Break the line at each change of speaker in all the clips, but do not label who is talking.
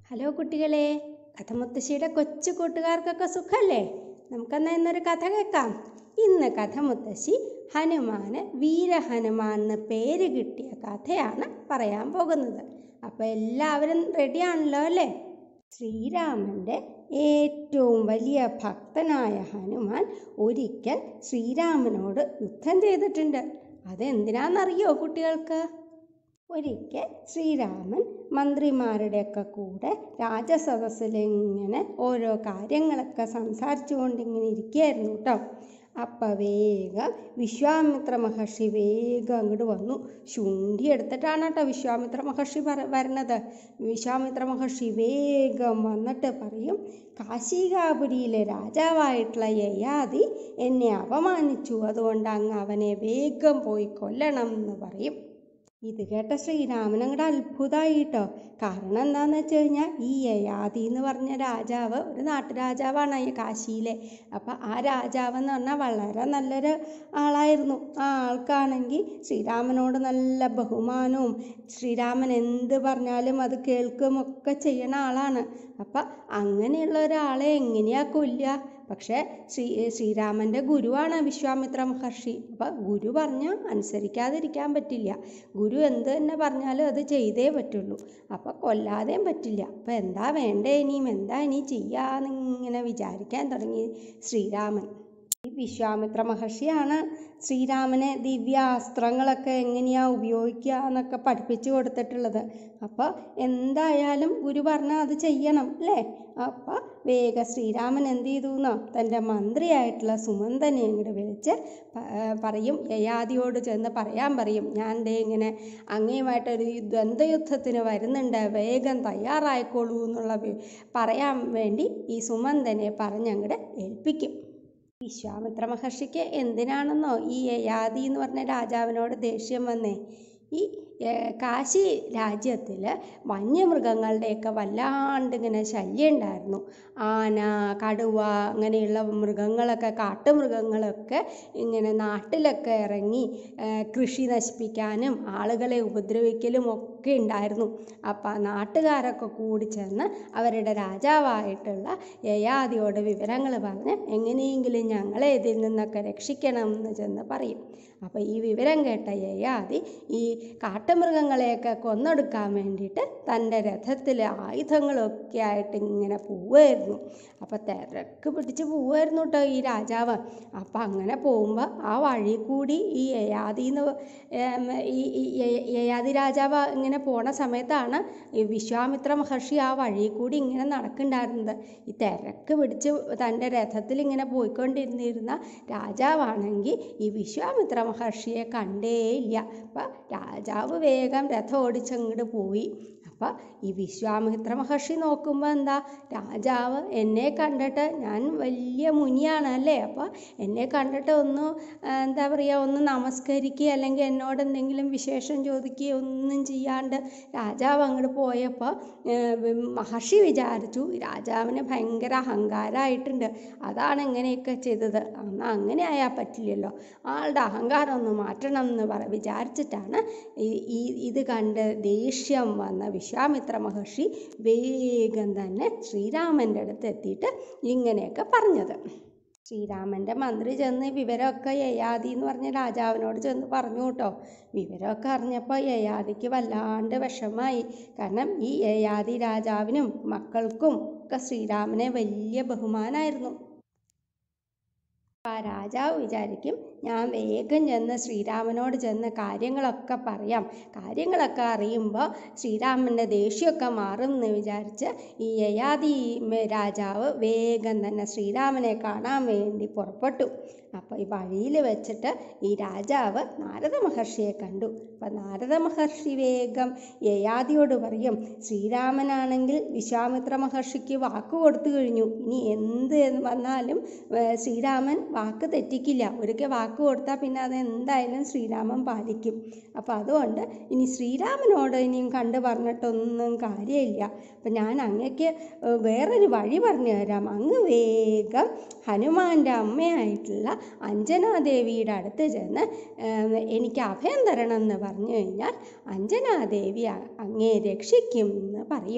hello കുട്ടികളെ കഥമുത്തശ്ശിയുടെ കൊച്ചു കൂട്ടുകാർക്കൊക്കെ സുഖല്ലേ നമുക്കെന്നാ ഇന്നൊരു കഥ കേൾക്കാം ഇന്ന് കഥമുത്തശ്ശി ഹനുമാന് വീരഹനുമാൻ എന്ന് പേര് കിട്ടിയ കഥയാണ് പറയാൻ പോകുന്നത് അപ്പോൾ എല്ലാവരും റെഡിയാണല്ലോ അല്ലേ ശ്രീരാമൻ്റെ ഏറ്റവും വലിയ ഭക്തനായ ഹനുമാൻ ഒരിക്കൽ ശ്രീരാമനോട് യുദ്ധം ചെയ്തിട്ടുണ്ട് അതെന്തിനാണെന്നറിയോ കുട്ടികൾക്ക് ഒരിക്കൽ ശ്രീരാമൻ മന്ത്രിമാരുടെയൊക്കെ കൂടെ രാജസദസ്സിൽ ഇങ്ങനെ ഓരോ കാര്യങ്ങളൊക്കെ സംസാരിച്ചു കൊണ്ട് ഇങ്ങനെ ഇരിക്കുകയായിരുന്നു കേട്ടോ അപ്പം വേഗം വിശ്വാമിത്ര മഹർഷി വേഗം അങ്ങോട്ട് വന്നു ശുണ്ഠി എടുത്തിട്ടാണ് കേട്ടോ വിശ്വാമിത്ര മഹർഷി പറ വരണത് വിശ്വാമിത്ര മഹർഷി വേഗം വന്നിട്ട് പറയും കാശികാപുരിയിലെ രാജാവായിട്ടുള്ള യയാതി എന്നെ അപമാനിച്ചു അതുകൊണ്ട് അങ്ങ് അവനെ വേഗം പോയി കൊല്ലണം എന്ന് പറയും ഇത് കേട്ട ശ്രീരാമൻ അങ്ങോട്ട് അത്ഭുതമായിട്ടോ കാരണം എന്താന്ന് വെച്ച് കഴിഞ്ഞാൽ ഈ യയാതി എന്ന് പറഞ്ഞ രാജാവ് ഒരു നാട്ടുരാജാവാണ് ഈ കാശിയിലെ അപ്പം ആ രാജാവ് എന്ന് പറഞ്ഞാൽ വളരെ നല്ലൊരു ആളായിരുന്നു ആ ആൾക്കാണെങ്കിൽ ശ്രീരാമനോട് നല്ല ബഹുമാനവും ശ്രീരാമൻ എന്ത് പറഞ്ഞാലും അത് കേൾക്കും ഒക്കെ ചെയ്യണ ആളാണ് അപ്പം അങ്ങനെയുള്ള ഒരാളെ എങ്ങനെയാ കൊല്ലുക പക്ഷേ ശ്രീ ശ്രീരാമൻ്റെ ഗുരുവാണ് വിശ്വാമിത്ര മഹർഷി അപ്പം ഗുരു പറഞ്ഞാൽ അനുസരിക്കാതിരിക്കാൻ പറ്റില്ല ഗുരു എന്ത് തന്നെ പറഞ്ഞാലും അത് ചെയ്തേ പറ്റുള്ളൂ അപ്പം കൊല്ലാതെയും പറ്റില്ല അപ്പം എന്താ വേണ്ടേ ഇനിയും എന്താ ഇനി ചെയ്യാന്നിങ്ങനെ വിചാരിക്കാൻ തുടങ്ങി ശ്രീരാമൻ ഈ വിശ്വാമിത്ര മഹർഷിയാണ് ശ്രീരാമനെ ദിവ്യാസ്ത്രങ്ങളൊക്കെ എങ്ങനെയാ ഉപയോഗിക്കുക എന്നൊക്കെ പഠിപ്പിച്ചു കൊടുത്തിട്ടുള്ളത് അപ്പോൾ എന്തായാലും ഗുരു പറഞ്ഞാൽ അത് ചെയ്യണം അല്ലേ അപ്പോൾ വേഗ ശ്രീരാമൻ എന്ത് ചെയ്തു എന്നോ തൻ്റെ മന്ത്രിയായിട്ടുള്ള സുമന്തനെ ഇങ്ങോട്ട് വിളിച്ച് പറയും യയാതിയോട് ചെന്ന് പറയാൻ പറയും ഞാൻ ദേ ഇങ്ങനെ അങ്ങയുമായിട്ടൊരു ദ്വന്ദ്വയുദ്ധത്തിന് വരുന്നുണ്ട് വേഗം തയ്യാറായിക്കോളൂ എന്നുള്ള പറയാൻ വേണ്ടി ഈ സുമന്തനെ പറഞ്ഞങ്ങോട്ട് ഏൽപ്പിക്കും വിശ്വാമിത്ര മഹർഷിക്ക് എന്തിനാണെന്നോ ഈ യയാതി എന്ന് പറഞ്ഞ രാജാവിനോട് ദേഷ്യം വന്നേ ഈ കാശി രാജ്യത്തിൽ വന്യമൃഗങ്ങളുടെയൊക്കെ വല്ലാണ്ട് ഇങ്ങനെ ശല്യം ഉണ്ടായിരുന്നു ആന കടുവ അങ്ങനെയുള്ള മൃഗങ്ങളൊക്കെ കാട്ടുമൃഗങ്ങളൊക്കെ ഇങ്ങനെ നാട്ടിലൊക്കെ ഇറങ്ങി കൃഷി നശിപ്പിക്കാനും ആളുകളെ ഉപദ്രവിക്കലും ഒക്കെ ഉണ്ടായിരുന്നു അപ്പം നാട്ടുകാരൊക്കെ കൂടി ചെന്ന് അവരുടെ രാജാവായിട്ടുള്ള യയാതിയോട് വിവരങ്ങൾ പറഞ്ഞ് എങ്ങനെയെങ്കിലും ഞങ്ങളെ ഇതിൽ നിന്നൊക്കെ രക്ഷിക്കണം എന്ന് ചെന്ന് പറയും അപ്പോൾ ഈ വിവരം കേട്ട യയാതി ഈ കാട്ടുമൃഗങ്ങളെയൊക്കെ കൊന്നൊടുക്കാൻ വേണ്ടിയിട്ട് തൻ്റെ രഥത്തിൽ ആയുധങ്ങളൊക്കെ ആയിട്ട് ഇങ്ങനെ പോവുമായിരുന്നു അപ്പോൾ തിരക്ക് പിടിച്ച് പോവുമായിരുന്നു കേട്ടോ ഈ രാജാവ് അപ്പം അങ്ങനെ പോകുമ്പോൾ ആ വഴി കൂടി ഈ യയാതിന്ന് ഈ യയാതി രാജാവ് ഇങ്ങനെ പോണ സമയത്താണ് ഈ വിശ്വാമിത്ര മഹർഷി ആ വഴി കൂടി ഇങ്ങനെ നടക്കുന്നുണ്ടായിരുന്നത് ഈ തിരക്ക് പിടിച്ച് തൻ്റെ രഥത്തിൽ ഇങ്ങനെ പോയിക്കൊണ്ടിരുന്നിരുന്ന രാജാവാണെങ്കിൽ ഈ വിശ്വാമിത്ര മഹർഷിയെ കണ്ടേയില്ല അപ്പം രാജാവ് വേഗം രഥം ഓടിച്ചങ്ങോട്ട് പോയി അപ്പം ഈ വിശ്വാമിത്ര മഹർഷി നോക്കുമ്പോൾ എന്താ രാജാവ് എന്നെ കണ്ടിട്ട് ഞാൻ വലിയ മുനിയാണ് അല്ലേ അപ്പോൾ എന്നെ കണ്ടിട്ട് ഒന്ന് എന്താ പറയുക ഒന്ന് നമസ്കരിക്കുക അല്ലെങ്കിൽ എന്നോട് എന്തെങ്കിലും വിശേഷം ചോദിക്കുകയോ ഒന്നും ചെയ്യാണ്ട് രാജാവ് അങ്ങോട്ട് പോയപ്പോൾ മഹർഷി വിചാരിച്ചു രാജാവിന് ഭയങ്കര അഹങ്കാരമായിട്ടുണ്ട് അതാണ് ഇങ്ങനെയൊക്കെ ചെയ്തത് എന്നാൽ അങ്ങനെ ആയാൽ പറ്റില്ലല്ലോ ആളുടെ അഹങ്കാരം ഒന്ന് മാറ്റണം എന്ന് പറ വിചാരിച്ചിട്ടാണ് ഈ ഇത് കണ്ട് ദേഷ്യം വന്ന വിശ്വാമിത്ര മഹർഷി വേഗം തന്നെ ശ്രീരാമൻ്റെ അടുത്ത് എത്തിയിട്ട് ഇങ്ങനെയൊക്കെ പറഞ്ഞത് ശ്രീരാമൻ്റെ മന്ത്രി ചെന്ന് വിവരമൊക്കെ യയാതി എന്ന് പറഞ്ഞ രാജാവിനോട് ചെന്ന് പറഞ്ഞു കേട്ടോ വിവരമൊക്കെ അറിഞ്ഞപ്പോൾ യയാതിക്ക് വല്ലാണ്ട് വിഷമായി കാരണം ഈ യയാതി രാജാവിനും മക്കൾക്കും ഒക്കെ ശ്രീരാമനെ വലിയ ബഹുമാനമായിരുന്നു ആ രാജാവ് വിചാരിക്കും ഞാൻ വേഗം ചെന്ന് ശ്രീരാമനോട് ചെന്ന് കാര്യങ്ങളൊക്കെ പറയാം കാര്യങ്ങളൊക്കെ അറിയുമ്പോൾ ശ്രീരാമൻ്റെ ദേഷ്യമൊക്കെ മാറും എന്ന് വിചാരിച്ച് ഈ യയാതി രാജാവ് വേഗം തന്നെ ശ്രീരാമനെ കാണാൻ വേണ്ടി പുറപ്പെട്ടു അപ്പോൾ ഈ വഴിയിൽ വെച്ചിട്ട് ഈ രാജാവ് നാരദ മഹർഷിയെ കണ്ടു അപ്പം നാരദ മഹർഷി വേഗം യയാതിയോട് പറയും ശ്രീരാമനാണെങ്കിൽ വിശ്വാമിത്ര മഹർഷിക്ക് വാക്ക് കൊടുത്തു കഴിഞ്ഞു ഇനി എന്ത് വന്നാലും ശ്രീരാമൻ വാക്ക് തെറ്റിക്കില്ല ഒരിക്കൽ വാക്ക് കൊടുത്താൽ പിന്നെ അത് എന്തായാലും ശ്രീരാമൻ പാലിക്കും അപ്പോൾ അതുകൊണ്ട് ഇനി ശ്രീരാമനോട് ഇനിയും കണ്ടു പറഞ്ഞിട്ടൊന്നും കാര്യമില്ല അപ്പം ഞാൻ അങ്ങക്ക് വേറൊരു വഴി പറഞ്ഞു തരാം അങ്ങ് വേഗം ഹനുമാൻ്റെ അമ്മയായിട്ടുള്ള അഞ്ജനാദേവിയുടെ അടുത്ത് ചെന്ന് എനിക്ക് അഭയം തരണം എന്ന് പറഞ്ഞു കഴിഞ്ഞാൽ അഞ്ജനാദേവി അങ്ങേ രക്ഷിക്കും എന്ന് പറയും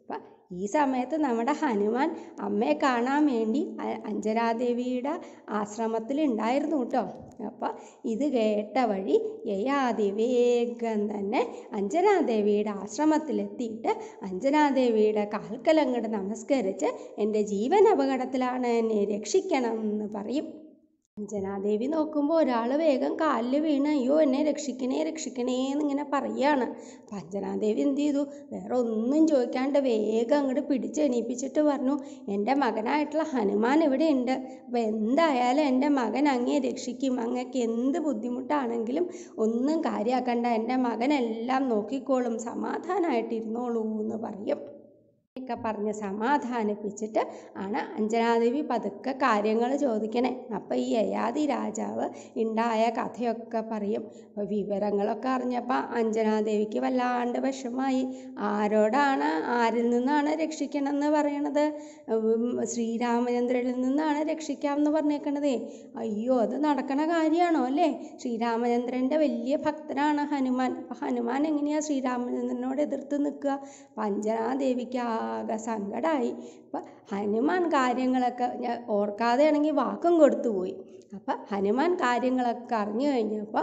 അപ്പം ഈ സമയത്ത് നമ്മുടെ ഹനുമാൻ അമ്മയെ കാണാൻ വേണ്ടി അ- അഞ്ജനാദേവിയുടെ ആശ്രമത്തിൽ ഉണ്ടായിരുന്നു കേട്ടോ അപ്പം ഇത് കേട്ട വഴി യയാതി വേഗം തന്നെ അഞ്ജനാദേവിയുടെ ആശ്രമത്തിലെത്തിയിട്ട് അഞ്ജനാദേവിയുടെ കാൽക്കലങ്ങോട്ട് നമസ്കരിച്ച് എൻ്റെ ജീവൻ അപകടത്തിലാണ് എന്നെ രക്ഷിക്കണം എന്ന് പറയും അഞ്ജനാദേവി നോക്കുമ്പോൾ ഒരാൾ വേഗം കാലിൽ വീണ് അയ്യോ എന്നെ രക്ഷിക്കണേ രക്ഷിക്കണേ എന്നിങ്ങനെ പറയാണ് അപ്പം അഞ്ജനാദേവി എന്ത് ചെയ്തു വേറെ ഒന്നും ചോദിക്കാണ്ട് വേഗം അങ്ങോട്ട് പിടിച്ചെണീപ്പിച്ചിട്ട് പറഞ്ഞു എൻ്റെ മകനായിട്ടുള്ള ഹനുമാൻ ഇവിടെ ഉണ്ട് അപ്പോൾ എന്തായാലും എൻ്റെ മകൻ അങ്ങേ രക്ഷിക്കും അങ്ങക്ക് എന്ത് ബുദ്ധിമുട്ടാണെങ്കിലും ഒന്നും കാര്യമാക്കണ്ട എൻ്റെ മകനെല്ലാം നോക്കിക്കോളും സമാധാനമായിട്ടിരുന്നോളൂ എന്ന് പറയും ഒക്കെ പറഞ്ഞ് സമാധാനിപ്പിച്ചിട്ട് ആണ് അഞ്ജനാദേവി പതുക്കെ കാര്യങ്ങൾ ചോദിക്കണേ അപ്പം ഈ യയാതി രാജാവ് ഉണ്ടായ കഥയൊക്കെ പറയും അപ്പോൾ വിവരങ്ങളൊക്കെ അറിഞ്ഞപ്പോൾ അഞ്ജനാദേവിക്ക് വല്ലാണ്ട് വിഷമായി ആരോടാണ് ആരിൽ നിന്നാണ് രക്ഷിക്കണമെന്ന് പറയണത് ഉം, ശ്രീരാമചന്ദ്രനിൽ നിന്നാണ് രക്ഷിക്കാമെന്ന് പറഞ്ഞേക്കണതേ അയ്യോ അത് നടക്കണ കാര്യമാണോ അല്ലേ ശ്രീരാമചന്ദ്രൻ്റെ വലിയ ഭക്തനാണ് ഹനുമാൻ അപ്പം ഹനുമാൻ എങ്ങനെയാണ് ശ്രീരാമചന്ദ്രനോട് എതിർത്ത് നിൽക്കുക അപ്പം അഞ്ജനാദേവിക്ക് ആകെ സങ്കടമായി അപ്പം ഹനുമാൻ കാര്യങ്ങളൊക്കെ ഞാൻ ഓർക്കാതെ ആണെങ്കിൽ വാക്കും കൊടുത്തു പോയി അപ്പം ഹനുമാൻ കാര്യങ്ങളൊക്കെ അറിഞ്ഞു കഴിഞ്ഞപ്പോൾ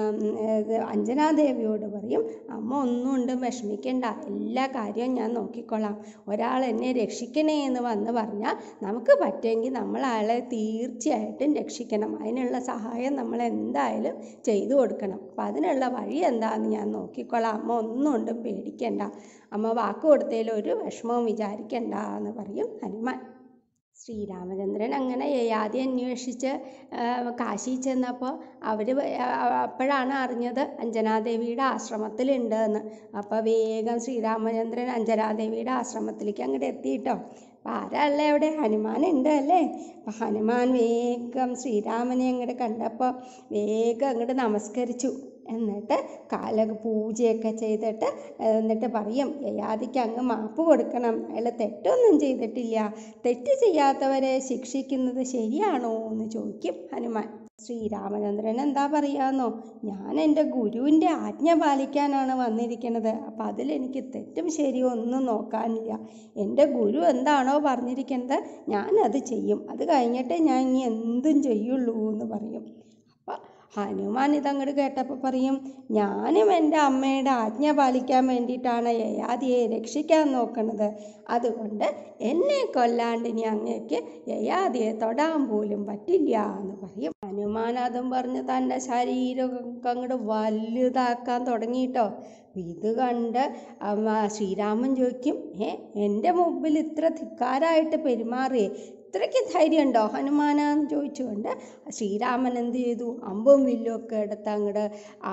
അഞ്ജനാദേവിയോട് പറയും അമ്മ ഒന്നും കൊണ്ടും വിഷമിക്കണ്ട എല്ലാ കാര്യവും ഞാൻ നോക്കിക്കൊള്ളാം ഒരാൾ എന്നെ രക്ഷിക്കണേ എന്ന് വന്ന് പറഞ്ഞാൽ നമുക്ക് പറ്റുമെങ്കിൽ നമ്മൾ അയാളെ തീർച്ചയായിട്ടും രക്ഷിക്കണം അതിനുള്ള സഹായം നമ്മൾ എന്തായാലും ചെയ്തു കൊടുക്കണം അപ്പം അതിനുള്ള വഴി എന്താണെന്ന് ഞാൻ നോക്കിക്കൊള്ളാം അമ്മ ഒന്നും കൊണ്ടും പേടിക്കണ്ട അമ്മ വാക്ക് കൊടുത്തതിൽ ഒരു വിഷമവും വിചാരിക്കണ്ട എന്ന് പറയും ഹനുമാൻ ശ്രീരാമചന്ദ്രൻ അങ്ങനെ യയാതി അന്വേഷിച്ച് ആ, കാശി ചെന്നപ്പോൾ അവർ അപ്പോഴാണ് അറിഞ്ഞത് അഞ്ജനാദേവിയുടെ ആശ്രമത്തിലുണ്ട് എന്ന് അപ്പോൾ വേഗം ശ്രീരാമചന്ദ്രൻ അഞ്ജനാദേവിയുടെ ആശ്രമത്തിലേക്ക് അങ്ങോട്ട് എത്തിയിട്ടോ അപ്പം ആരല്ലേ അവിടെ ഹനുമാൻ ഉണ്ട് അല്ലേ അപ്പം ഹനുമാൻ വേഗം ശ്രീരാമനെ അങ്ങോട്ട് കണ്ടപ്പോൾ വേഗം അങ്ങോട്ട് നമസ്കരിച്ചു എന്നിട്ട് കാല പൂജയൊക്കെ ചെയ്തിട്ട് എന്നിട്ട് പറയും യയാതിക്ക് അങ്ങ് മാപ്പ് കൊടുക്കണം അയാൾ തെറ്റൊന്നും ചെയ്തിട്ടില്ല തെറ്റ് ചെയ്യാത്തവരെ ശിക്ഷിക്കുന്നത് ശരിയാണോ എന്ന് ചോദിക്കും ഹനുമാൻ ശ്രീരാമചന്ദ്രൻ എന്താ പറയാന്നോ ഞാൻ എൻ്റെ ഗുരുവിൻ്റെ ആജ്ഞ പാലിക്കാനാണ് വന്നിരിക്കുന്നത് അപ്പം അതിലെനിക്ക് തെറ്റും ശരിയോ ഒന്നും നോക്കാനില്ല എൻ്റെ ഗുരു എന്താണോ പറഞ്ഞിരിക്കുന്നത് ഞാനത് ചെയ്യും അത് കഴിഞ്ഞിട്ടേ ഞാൻ ഇനി എന്തും ചെയ്യുള്ളൂ എന്ന് പറയും അപ്പം ഹനുമാൻ ഇതങ്ങോട്ട് കേട്ടപ്പോൾ പറയും ഞാനും എൻ്റെ അമ്മയുടെ ആജ്ഞ പാലിക്കാൻ വേണ്ടിയിട്ടാണ് യയാതിയെ രക്ഷിക്കാൻ നോക്കുന്നത് അതുകൊണ്ട് എന്നെ കൊല്ലാണ്ട് ഇനി അങ്ങേക്ക് യയാതിയെ തൊടാൻ പോലും പറ്റില്ല എന്ന് പറയും ഹനുമാൻ അതും പറഞ്ഞ് തൻ്റെ ശരീരമൊക്കെ അങ്ങോട്ട് വലുതാക്കാൻ തുടങ്ങിയിട്ടോ ഇത് കണ്ട് അമ്മ ശ്രീരാമൻ ചോദിക്കും ഏ എൻ്റെ മുമ്പിൽ ഇത്ര ധിക്കാരായിട്ട് പെരുമാറിയേ ഇത്രയ്ക്ക് ധൈര്യമുണ്ടോ ഹനുമാനാന്ന് ചോദിച്ചുകൊണ്ട് ശ്രീരാമൻ എന്ത് ചെയ്തു അമ്പും വില്ലും ഒക്കെ എടുത്ത് അങ്ങോട്ട്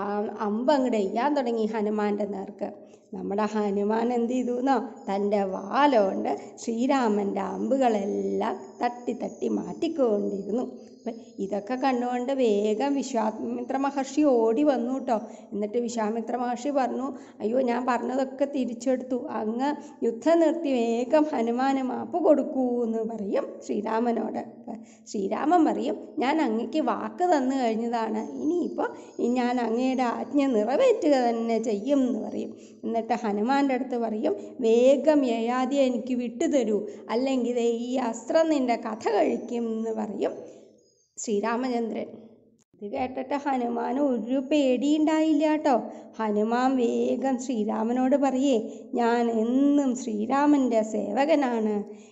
അമ്പ് അങ്ങോട്ട് എയ്യാൻ തുടങ്ങി ഹനുമാൻ്റെ നേർക്ക് നമ്മുടെ ഹനുമാൻ എന്ത് ചെയ്തു എന്നോ തൻ്റെ വാലുകൊണ്ട് ശ്രീരാമൻ്റെ അമ്പുകളെല്ലാം തട്ടി തട്ടി മാറ്റിക്കൊണ്ടിരുന്നു അപ്പം ഇതൊക്കെ കണ്ടുകൊണ്ട് വേഗം വിശ്വാമിത്ര മഹർഷി ഓടി വന്നു കേട്ടോ എന്നിട്ട് വിശ്വാമിത്ര മഹർഷി പറഞ്ഞു അയ്യോ ഞാൻ പറഞ്ഞതൊക്കെ തിരിച്ചെടുത്തു അങ്ങ് യുദ്ധം നിർത്തി വേഗം ഹനുമാന് മാപ്പ് കൊടുക്കൂ എന്ന് പറയും ശ്രീരാമനോട് അപ്പം ശ്രീരാമൻ പറയും ഞാൻ അങ്ങക്ക് വാക്ക് തന്നു കഴിഞ്ഞതാണ് ഇനിയിപ്പോൾ ഞാൻ അങ്ങയുടെ ആജ്ഞ നിറവേറ്റുക തന്നെ ചെയ്യും എന്ന് പറയും എന്നിട്ട് ഹനുമാൻ്റെ അടുത്ത് പറയും വേഗം യയാതിയെ എനിക്ക് വിട്ടുതരൂ അല്ലെങ്കിൽ ദേ ഈ അസ്ത്രം നിൻ്റെ കഥ കഴിക്കും എന്ന് പറയും ശ്രീരാമചന്ദ്രൻ ഇത് കേട്ടിട്ട് ഹനുമാൻ ഒരു പേടിയുണ്ടായില്ല കേട്ടോ ഹനുമാൻ വേഗം ശ്രീരാമനോട് പറയേ ഞാൻ എന്നും ശ്രീരാമൻ്റെ സേവകനാണ്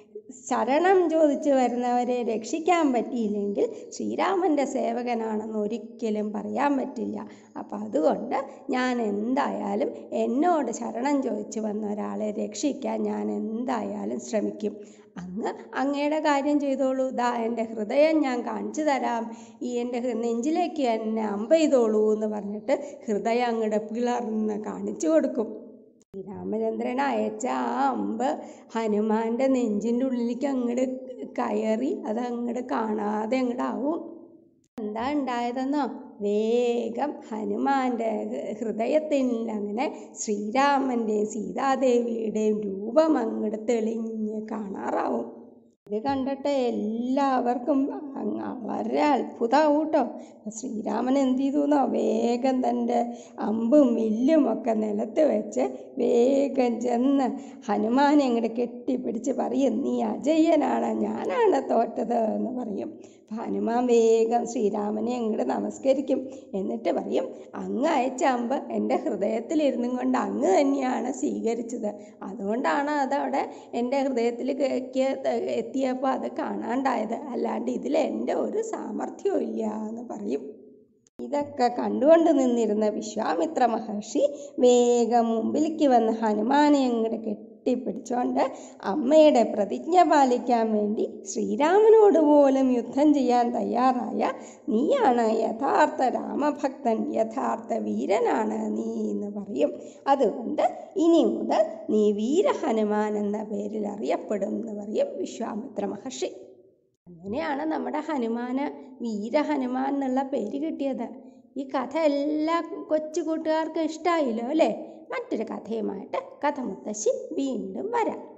ശരണം ചോദിച്ചു വരുന്നവരെ രക്ഷിക്കാൻ പറ്റിയില്ലെങ്കിൽ ശ്രീരാമൻ്റെ സേവകനാണെന്ന് ഒരിക്കലും പറയാൻ പറ്റില്ല അപ്പം അതുകൊണ്ട് ഞാൻ എന്തായാലും എന്നോട് ശരണം ചോദിച്ചു വന്ന ഒരാളെ രക്ഷിക്കാൻ ഞാൻ എന്തായാലും ശ്രമിക്കും അങ്ങ് അങ്ങയുടെ കാര്യം ചെയ്തോളൂ ദാ എൻ്റെ ഹൃദയം ഞാൻ കാണിച്ചു തരാം ഈ എൻ്റെ ഹൃ- നെഞ്ചിലേക്ക് എന്നെ അമ്പ ചെയ്തോളൂ എന്ന് പറഞ്ഞിട്ട് ഹൃദയം അങ്ങോട്ട് പിളർന്ന് കാണിച്ചു കൊടുക്കും ശ്രീരാമചന്ദ്രൻ അയച്ച ആ അമ്പ് ഹനുമാന്റെ നെഞ്ചിൻ്റെ ഉള്ളിലേക്ക് അങ്ങോട്ട് കയറി അത് അങ്ങോട്ട് കാണാതെ അങ്ങോട്ട് ആവും എന്താ ഉണ്ടായതെന്നോ വേഗം ഹനുമാന്റെ ഹൃദയത്തിൽ അങ്ങനെ ശ്രീരാമൻ്റെയും സീതാദേവിയുടെയും രൂപം അങ്ങോട്ട് തെളിഞ്ഞ് കാണാറാവും ഇത് കണ്ടിട്ട് എല്ലാവർക്കും അങ്ങ് വളരെ അത്ഭുതമാവും കേട്ടോ ശ്രീരാമൻ എന്ത് ചെയ്തു എന്നോ വേഗം തൻ്റെ അമ്പും വില്ലും ഒക്കെ നിലത്ത് വെച്ച് വേഗം ചെന്ന് ഹനുമാനെ അങ്ങോട്ട് കെട്ടിപ്പിടിച്ച് പറയും നീ അജയ്യനാണ് ഞാനാണ് തോറ്റത് എന്ന് പറയും അപ്പം ഹനുമാൻ വേഗം ശ്രീരാമനെ അങ്ങോട്ട് നമസ്കരിക്കും എന്നിട്ട് പറയും അങ്ങ് അയച്ച അമ്പ് എൻ്റെ ഹൃദയത്തിലിരുന്നും കൊണ്ട് അങ്ങ് തന്നെയാണ് സ്വീകരിച്ചത് അതുകൊണ്ടാണ് അതവിടെ എൻ്റെ ഹൃദയത്തിൽ എത്തിയപ്പോൾ അത് കാണാണ്ടായത് അല്ലാണ്ട് ഇതിൽ എൻ്റെ ഒരു സാമർഥ്യവും ഇല്ല എന്ന് പറയും ഇതൊക്കെ കണ്ടുകൊണ്ട് നിന്നിരുന്ന വിശ്വാമിത്ര മഹർഷി വേഗം മുമ്പിലേക്ക് വന്ന് ഹനുമാനെ അങ്ങോട്ട് കെട്ടിപ്പിടിച്ചോണ്ട് അമ്മയുടെ പ്രതിജ്ഞ പാലിക്കാൻ വേണ്ടി ശ്രീരാമനോട് പോലും യുദ്ധം ചെയ്യാൻ തയ്യാറായ നീയാണ് യഥാർത്ഥ രാമഭക്തൻ യഥാർത്ഥ വീരനാണ് നീ എന്ന് പറയും അതുകൊണ്ട് ഇനി മുതൽ നീ വീരഹനുമാൻ എന്ന പേരിൽ അറിയപ്പെടും എന്ന് പറയും വിശ്വാമിത്ര മഹർഷി അങ്ങനെയാണ് നമ്മുടെ ഹനുമാന് വീരഹനുമാൻ എന്നുള്ള പേര് കിട്ടിയത് ഈ കഥ എല്ലാ കൊച്ചു കൂട്ടുകാർക്കും ഇഷ്ടമായില്ലോ അല്ലേ മറ്റൊരു കഥയുമായിട്ട് കഥ മുത്തശ്ശി വീണ്ടും വരാം